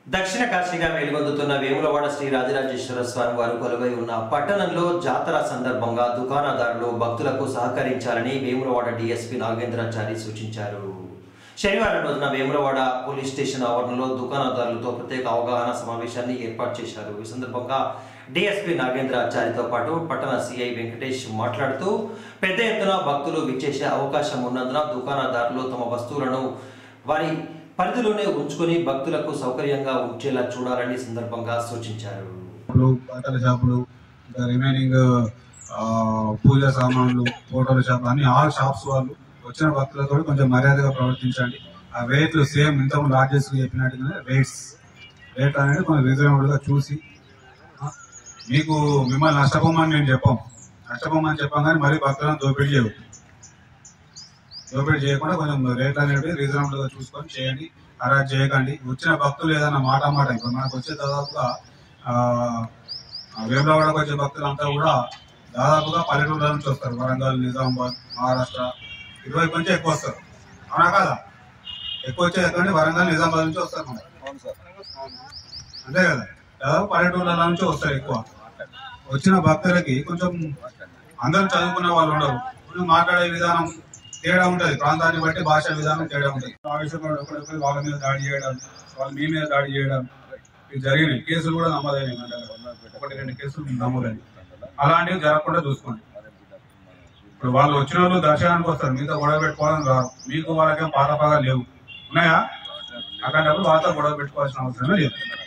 దక్షిణ కాశీగా వెలుగొందుతున్న వేములవాడ శ్రీ రాజరాజేశ్వర స్వామి వారు కొలువై ఉన్న పట్టణంలో జాతర సందర్భంగా దుకాణదారులు భక్తులకు సహకరించాలని వేములవాడ డీఎస్పీ నాగేంద్రాచారి సూచించారు శనివారం రోజున వేములవాడ పోలీస్ స్టేషన్ ఆవరణలో దుకాణదారులతో ప్రత్యేక అవగాహన సమావేశాన్ని ఏర్పాటు చేశారు ఈ సందర్భంగా డిఎస్పీ నాగేంద్రాచారితో పాటు పట్టణ సిఐ వెంకటేష్ మాట్లాడుతూ పెద్ద ఎత్తున భక్తులు విచ్చేసే అవకాశం ఉన్నందున దుకాణదారులు తమ వస్తువులను వారి పరిధిలోనే ఉంచుకొని భక్తులకు సౌకర్యంగా ఉంచేలా చూడాలని ఈ సందర్భంగా సూచించారు షాపులు బట్టల షాపులు ఇంకా రిమైనింగ్ ఆ, పూజ సామాన్లు ఫోటోల షాప్ అన్ని ఆల్ షాప్స్ వాళ్ళు వచ్చిన భక్తులతో కొంచెం మర్యాదగా ప్రవర్తించండి ఆ రేట్లు సేమ్ ఇంతకుముందు లార్జెస్ చెప్పినట్టుగానే రేట్స్ రేట్ అనేది కొంచెం రీజనబుల్ గా చూసి ఆ, మీకు మిమ్మల్ని నష్టపోమని నేను చెప్పాం నష్టపోమని చెప్పాం కానీ మరీ భక్తులను దోపిడీ చేయవు దోపిడీ చేయకుండా కొంచెం రేట్ అనేవి రీజనబుల్ గా చూసుకొని చేయండి అలా చేయకండి వచ్చిన భక్తులు ఏదైనా మాట మాట ఇప్పుడు మనకు వచ్చే దాదాపుగా ఆ, ఆ వేములవాడకు వచ్చే భక్తులంతా కూడా దాదాపుగా పల్లెటూరుల నుంచి వస్తారు వరంగల్ నిజామాబాద్ మహారాష్ట్ర ఇటువైపు నుంచి ఎక్కువ వస్తారు అవునా కాదా ఎక్కువ వచ్చే ఎక్కడ వరంగల్ నిజామాబాద్ నుంచి వస్తారు మనకి అంతే కదా దాదాపు పల్లెటూరుల నుంచి వస్తారు ఎక్కువ వచ్చిన భక్తులకి కొంచెం అందరూ చదువుకున్న వాళ్ళు ఉండరు కొంచెం మాట్లాడే విధానం తేడా ఉంటది ప్రాంతాన్ని బట్టి భాష విధానం తేడా ఉంటుంది ఆవేశపడి ఒకరికొకరు వాళ్ళ మీద దాడి చేయడం వాళ్ళ మీ మీద దాడి చేయడం ఇవి జరిగినాయి కేసులు కూడా నమోదైనాయి మన దగ్గర. ఒకటి రెండు కేసులు నమోదైనాయి అలాంటివి జరగకుండా చూసుకోండి ఇప్పుడు వాళ్ళు వచ్చిన వాళ్ళు దర్శనానికి వస్తారు మీతో గొడవ పెట్టుకోవాలని రారు మీకు వాళ్ళకేం పాత పాగా లేవు ఉన్నాయా అట్లాంటప్పుడు వాళ్ళతో గొడవ పెట్టుకోవాల్సిన అవసరం లేదు